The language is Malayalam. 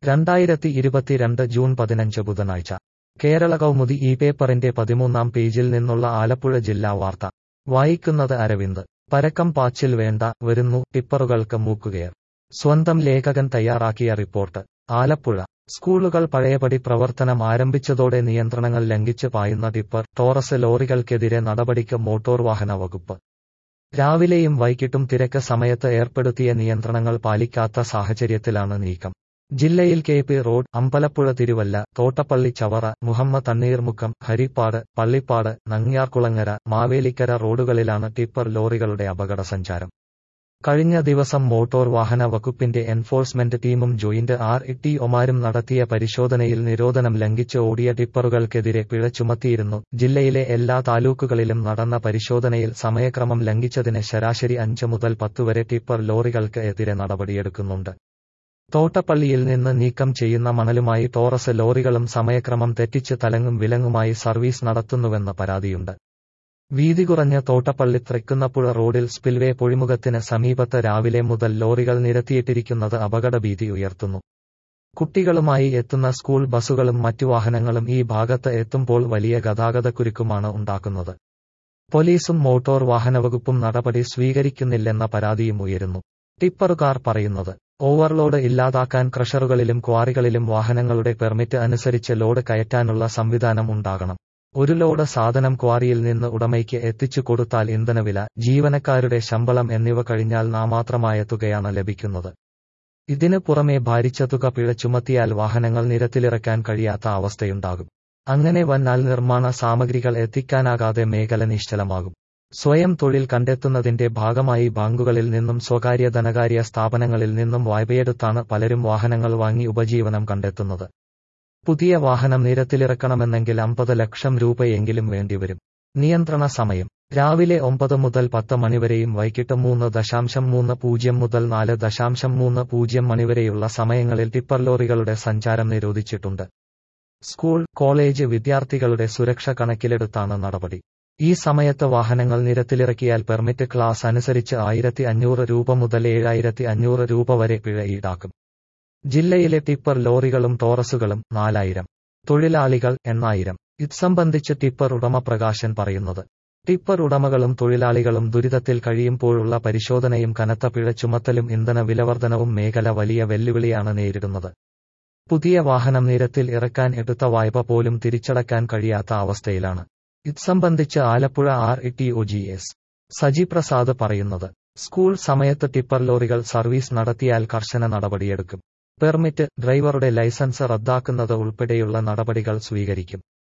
രണ്ടായിരത്തി ഇരുപത്തിരണ്ട് ജൂൺ പതിനഞ്ച് ബുധനാഴ്ച കേരള കൗമുദി ഈ പേപ്പറിന്റെ പതിമൂന്നാം പേജിൽ നിന്നുള്ള ആലപ്പുഴ ജില്ലാ വാർത്ത വായിക്കുന്നത് അരവിന്ദ് പരക്കം പാച്ചിൽ വേണ്ട വരുന്നു ടിപ്പറുകൾക്ക് മൂക്കുകയർ സ്വന്തം ലേഖകൻ തയ്യാറാക്കിയ റിപ്പോർട്ട് ആലപ്പുഴ സ്കൂളുകൾ പഴയപടി പ്രവർത്തനം ആരംഭിച്ചതോടെ നിയന്ത്രണങ്ങൾ ലംഘിച്ച് പായുന്ന ടിപ്പർ ടോറസ് ലോറികൾക്കെതിരെ നടപടിക്ക് മോട്ടോർ വാഹന വകുപ്പ് രാവിലെയും വൈകിട്ടും തിരക്ക് സമയത്ത് ഏർപ്പെടുത്തിയ നിയന്ത്രണങ്ങൾ പാലിക്കാത്ത സാഹചര്യത്തിലാണ് നീക്കം ജില്ലയിൽ K P road Ambalappuzha Thiruvalla Thottappally Chavara Muhammad Thanneermukkom Haripad Pallippad Nangiarkulangara Mavelikkara റോഡുകളിലാണ് ടിപ്പർ ലോറികളുടെ അപകട സഞ്ചാരം കഴിഞ്ഞ ദിവസം മോട്ടോർ വാഹന വകുപ്പിന്റെ എൻഫോഴ്സ്മെന്റ് ടീമും ജോയിന്റ് ആർ ടി ഒമാരും നടത്തിയ പരിശോധനയിൽ നിരോധനം ലംഘിച്ച് ഓടിയ ടിപ്പറുകൾക്കെതിരെ പിഴ ചുമത്തിയിരുന്നു ജില്ലയിലെ എല്ലാ താലൂക്കുകളിലും നടന്ന പരിശോധനയിൽ സമയക്രമം ലംഘിച്ചതിന് ശരാശരി അഞ്ച് മുതൽ പത്ത് വരെ ടിപ്പർ ലോറികൾക്ക് എതിരെ നടപടിയെടുക്കുന്നുണ്ട് തോട്ടപ്പള്ളിയിൽ നിന്ന് നീക്കം ചെയ്യുന്ന മണലുമായി ടോറസ് ലോറികളും സമയക്രമം തെറ്റിച്ച് തലങ്ങും വിലങ്ങുമായി സർവീസ് നടത്തുന്നുവെന്ന പരാതിയുണ്ട് വീതി കുറഞ്ഞ തോട്ടപ്പള്ളി തൃക്കുന്നപ്പുഴ റോഡിൽ സ്പിൽവേ പൊഴിമുഖത്തിന് സമീപത്ത് രാവിലെ മുതൽ ലോറികൾ നിരത്തിയിട്ടിരിക്കുന്നത് അപകടഭീതി ഉയർത്തുന്നു കുട്ടികളുമായി എത്തുന്ന സ്കൂൾ ബസുകളും മറ്റു വാഹനങ്ങളും ഈ ഭാഗത്ത് എത്തുമ്പോൾ വലിയ ഗതാഗതക്കുരുക്കുമാണ് ഉണ്ടാക്കുന്നത് പോലീസും മോട്ടോർ വാഹനവകുപ്പും നടപടി സ്വീകരിക്കുന്നില്ലെന്ന പരാതിയും ഉയരുന്നു ടിപ്പറുകാർ പറയുന്നത് ഓവർലോഡ് ഇല്ലാതാക്കാൻ ക്രഷറുകളിലും ക്വാറികളിലും വാഹനങ്ങളുടെ പെർമിറ്റ് അനുസരിച്ച് ലോഡ് കയറ്റാനുള്ള സംവിധാനം ഉണ്ടാകണം ഒരു ലോഡ് സാധനം ക്വാറിയിൽ നിന്ന് ഉടമയ്ക്ക് എത്തിച്ചു കൊടുത്താൽ ഇന്ധനവില ജീവനക്കാരുടെ ശമ്പളം എന്നിവ കഴിഞ്ഞാൽ നാമാത്രമായ തുകയാണ് ലഭിക്കുന്നത് ഇതിന് പുറമെ ഭാരിച്ച തുക പിഴ ചുമത്തിയാൽ വാഹനങ്ങൾ നിരത്തിലിറക്കാൻ കഴിയാത്ത അവസ്ഥയുണ്ടാകും അങ്ങനെ വന്നാൽ നിർമ്മാണ സാമഗ്രികൾ എത്തിക്കാനാകാതെ മേഖല നിശ്ചലമാകും സ്വയം തൊഴിൽ കണ്ടെത്തുന്നതിന്റെ ഭാഗമായി ബാങ്കുകളിൽ നിന്നും സ്വകാര്യ ധനകാര്യ സ്ഥാപനങ്ങളിൽ നിന്നും വായ്പയെടുത്താണ് പലരും വാഹനങ്ങൾ വാങ്ങി ഉപജീവനം കണ്ടെത്തുന്നത് പുതിയ വാഹനം നിരത്തിലിറക്കണമെന്നെങ്കിൽ അമ്പത് ലക്ഷം രൂപയെങ്കിലും വേണ്ടിവരും നിയന്ത്രണ സമയം രാവിലെ ഒമ്പത് മുതൽ പത്ത് മണിവരെയും വൈകിട്ട് മൂന്ന് ദശാംശം മൂന്ന് പൂജ്യം മുതൽ നാല് ദശാംശം മൂന്ന് പൂജ്യം മണിവരെയുള്ള സമയങ്ങളിൽ ടിപ്പർ ലോറികളുടെ സഞ്ചാരം നിരോധിച്ചിട്ടുണ്ട് സ്കൂൾ കോളേജ് വിദ്യാർത്ഥികളുടെ സുരക്ഷ കണക്കിലെടുത്താണ് നടപടി ഈ സമയത്ത് വാഹനങ്ങൾ നിരത്തിലിറക്കിയാൽ പെർമിറ്റ് ക്ലാസ് അനുസരിച്ച് ആയിരത്തി അഞ്ഞൂറ് രൂപ മുതൽ ഏഴായിരത്തി അഞ്ഞൂറ് രൂപ വരെ പിഴ ഈടാക്കും ജില്ലയിലെ ടിപ്പർ ലോറികളും ടോറസുകളും നാലായിരം തൊഴിലാളികൾ എണ്ണായിരം ഇത് സംബന്ധിച്ച് ടിപ്പർ ഉടമ പ്രകാശൻ പറയുന്നത് ടിപ്പർ ഉടമകളും തൊഴിലാളികളും ദുരിതത്തിൽ കഴിയുമ്പോഴുള്ള പരിശോധനയും കനത്ത പിഴ ചുമത്തലും ഇന്ധന വിലവർധനവും മേഖല വലിയ വെല്ലുവിളിയാണ് നേരിടുന്നത് പുതിയ വാഹനം നിരത്തിൽ ഇറക്കാൻ എടുത്ത വായ്പ പോലും തിരിച്ചടക്കാൻ കഴിയാത്ത അവസ്ഥയിലാണ് ഇത് സംബന്ധിച്ച് Alappuzha R T O G S Saji Prasad പറയുന്നത് സ്കൂൾ സമയത്ത് ടിപ്പർ ലോറികൾ സർവീസ് നടത്തിയാൽ കർശന നടപടിയെടുക്കും പെർമിറ്റ് ഡ്രൈവറുടെ ലൈസൻസ് റദ്ദാക്കുന്നത് ഉൾപ്പെടെയുള്ള നടപടികൾ സ്വീകരിക്കും